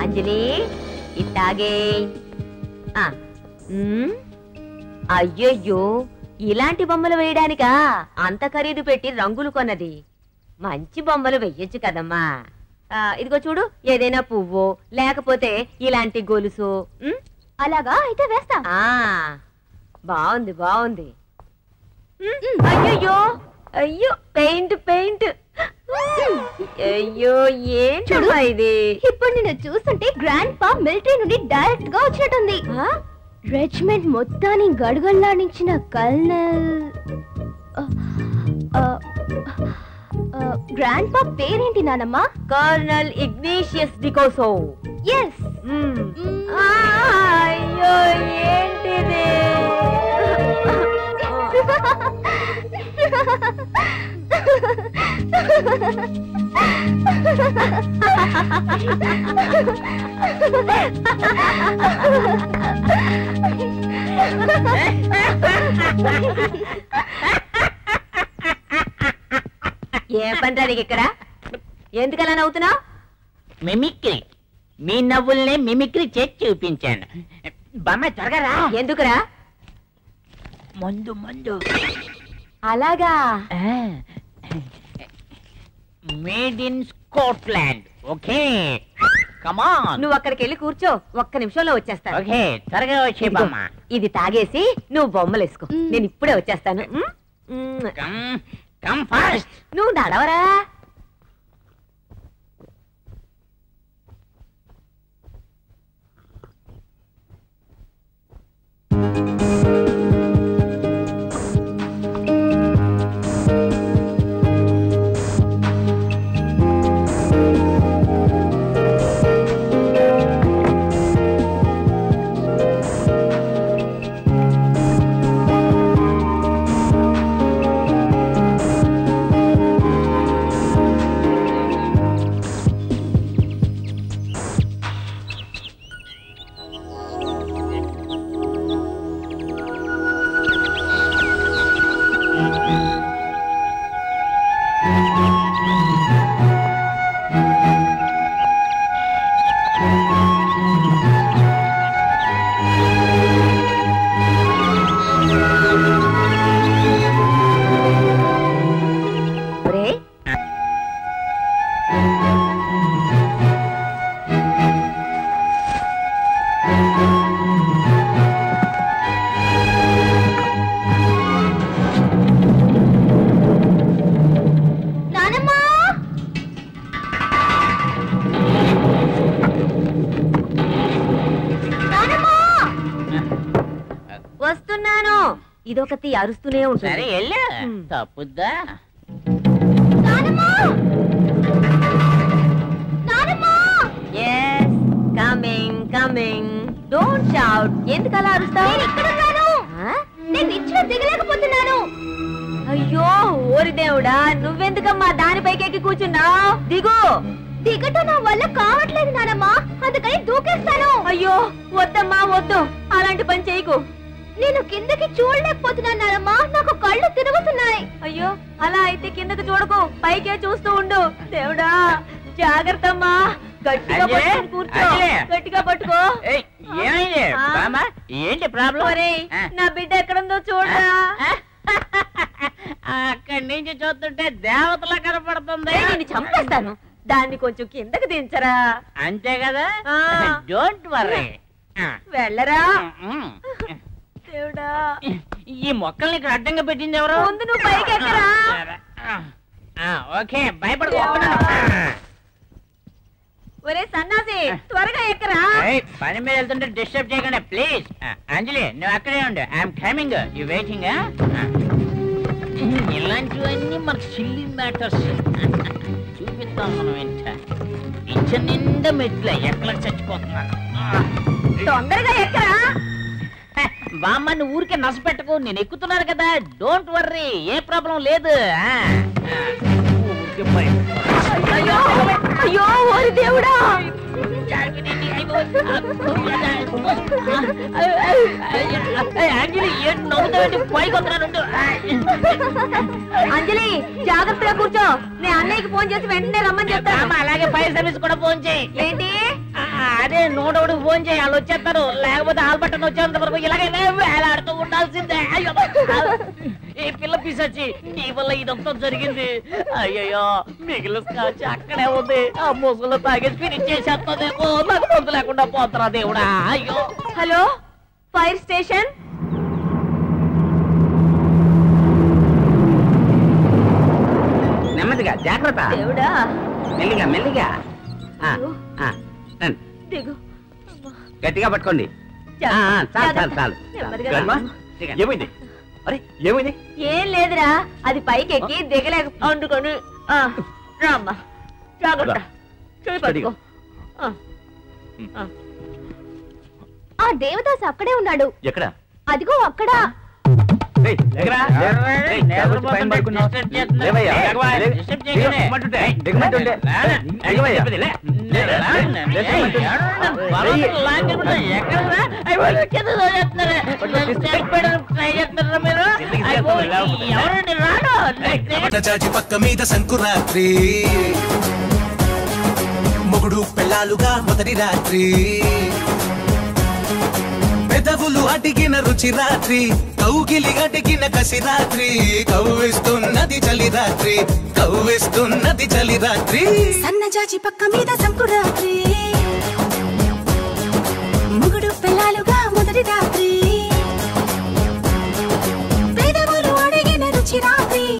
అంజలి ఇట్టాగే ఆ, ఉమ్, అయ్యయ్యో ఇలాంటి బొమ్మలు వేయడానికా అంత ఖరీదు పెట్టి రంగులు కొన్నది మంచి బొమ్మలు వెయ్యొచ్చు కదమ్మా ఆ, ఇదిగో చూడు ఏదైనా పువ్వు లేకపోతే ఇలాంటి గొలుసు ఉమ్, అలాగా అయితే వేస్తా ఆ బాగుంది బాగుంది ఉమ్, అయ్యయ్యో అయ్యో పెయింట్ పెయింట్ అయ్యో ఏంటమ్మా ఇది ఇప్పుడు నిన్ను చూస్తుంటే గ్రాండ్ పా మిలిటరీ నుండి డైరెక్ట్ గా వచ్చినట్టుంది ఆ? రెజిమెంట్ మొత్తాన్ని గడుగల్లాడించిన కల్నల్ గ్రాండ్ పా పేరేంటి నానమ్మా కర్నల్ ఇగ్నేషియస్ డికోసో ఎస్ మ్మ్. ఆ, అయ్యో ఏంటిది ఏ పని నీకు ఇక్కడ ఎందుకలా నవ్వుతున్నావు మిమిక్రీ మీ నవ్వుల్ని మిమిక్రీ చేసి చూపించాను బామ్మ త్వరగా రా ఎందుకురా ముందు ముందు అలాగా made in Scotland okay come on నువ్వు అక్కడికి వెళ్ళి కూర్చో ఒక్క నిమిషంలో వచ్చేస్తాను ఓకే త్వరగా వచ్చే ఇదిగో, బామ్మ ఇది తాగేసి నువ్వు బొమ్మలు వేసుకో మ్. నేను ఇప్పుడే వచ్చేస్తాను మ్? మ్. కమ్ కమ్ ఫాస్ట్ నువ్వు నడవరా ఒరే నానమ్మా నానమ్మా వస్తున్నాను ఇదొకటి అరుస్తూనే సరే ఉంటుంది వెళ్ళు మ్. తప్పుద్దా నానమ్మా నానమ్మా yes coming coming don't shout ఎందుకు అలా అరుస్తావు నేను ఇక్కడున్నాను నేను నిచ్చెన దిగలేకపోతున్నాను అయ్యో ఓరి దేవుడా నువ్వెందుకమ్మా దానిపైకి ఎక్కి కూర్చున్నావు దిగు దిగటం నా వల్ల కావట్లేదు నానమ్మా అందుకని దూకేస్తాను అయ్యో వద్దమ్మా వద్దు అలాంటి పని చేయకు నేను కిందకి చూడలేకపోతున్నాను నానమ్మా నాకు కళ్ళు తిరుగుతున్నాయి అయ్యో అలా అయితే కిందకు చూడకు పైకే చూస్తూ ఉండు దేవుడా జాగ్రత్త అమ్మా గట్టిగా అంజలి, పట్టుకొని కూర్చో అంజలి. గట్టిగా పట్టుకో ఏయ్, ఏమైంది ఆ? బామ్మ ఏంటి ప్రాబ్లం ఒరేయ్ నా బిడ్డ ఎక్కడుందో చూడరా అక్కడి నుంచి చూస్తుంటే దేవతలా కనపడుతుంది ఏయ్, నిన్ను చంపేస్తాను దాన్ని కొంచెం కిందకి దించరా అంతే కదా ఆ. డోంట్ వర్రీ వెళ్ళరా దేవుడా ఈ మొక్కల్ని ఇక్కడ అడ్డంగా పెట్టింది ఎవరు ముందు నువ్వు పైకి ఎక్కరా ఆ, ఓకే భయపడకు ఒరే సన్నాసి త్వరగా ఎక్కరా ఏయ్, పని మీద వెళ్తుంటే డిస్టర్బ్ చేయకండి ప్లీజ్ అంజలి నువ్వు అక్కడే ఉండు ఐఎమ్ కమింగ్ యు వెయిటింగ్ ఇలాంటివన్నీ మనకు సిల్లీ మ్యాటర్స్ చూపిస్తాం మనం ఏంట ఇంచ నిండా మెట్ల ఎక్కడ చచ్చిపోతున్నాను తొందరగా ఎక్కరా బామ్మ నువ్వు ఊరికే నస పెట్టకు నేను ఎక్కుతున్నాను కదా డోంట్ వర్రీ ఏ ప్రాబ్లం లేదు ఆ, ఆ, ఊరికే భయం. అయ్యో అయ్యో ఓరి దేవుడా అంజలి ఏంటి నవ్వుతావేంటి పైకి వస్తున్నాను అంజలి జాగ్రత్తగా కూర్చో నేను అన్నయ్యకి ఫోన్ చేసి వెంటనే రమ్మని చెప్తాను అలాగే ఫైర్ సర్వీస్ కూడా ఫోన్ చేయి ఏంటి ఆ, అదే నూటొకటికి ఫోన్ చేయి వాళ్ళు వచ్చేస్తారు లేకపోతే ఆల్బట్టన్ వచ్చేంత వరకు ఇలాగైనా వేలాడుతూ ఉండాల్సిందే అయ్యో ఈ పిల్ల పిసొచ్చి నీ వల్ల ఇదంతా జరిగింది అయ్యయ్యో మిగిలిన స్కాచ్ అక్కడే ఉంది ఆ ముసుగులో తాగేసి ఫినిష్ చేసేస్తుందేమో నాకు మందు లేకుండా పోతారా దేవుడా అయ్యో హలో ఫైర్ స్టేషన్ నెమ్మదిగా జాగ్రత్త దేవుడా మెల్లిగా మెల్లిగా ఆ, ఆ, రండి. దిగు గట్టిగా పట్టుకోండి ఆ, ఆ, చాలు చాలు చాలు నెమ్మదిగా రండి. దిగు. దిగండి. ఏమైంది అరే ఏమైంది ఏం లేదురా అది పైకి ఎక్కి దిగలేక అందుకొని ఆ, రామ్మా జాగ్రత్త చేయి పట్టుకో ఆ, ఆ. ఆ దేవదాస్ అక్కడే ఉన్నాడు ఎక్కడ అదిగో అక్కడ ఏయ్, లేకరా? ఏయ్, ఎవరు పైన పడుకున్నావు? లేవయ్యా. లే- దిగమంటుంటే. దిగమంటుంటే. దిగవయ్యా. ఎవరండి రాడు చాచి పక్క మీద సంకురాత్రి మొగుడు పెళ్ళాలుగా మొదటి రాత్రి పెదవులు అడిగిన రుచి రాత్రి కౌగిలి అడిగిన కసి రాత్రి కవ్విస్తున్నది చలి రాత్రి కవ్విస్తున్నది చలి రాత్రి సన్నజాజి పక్క మీద సంకురాత్రి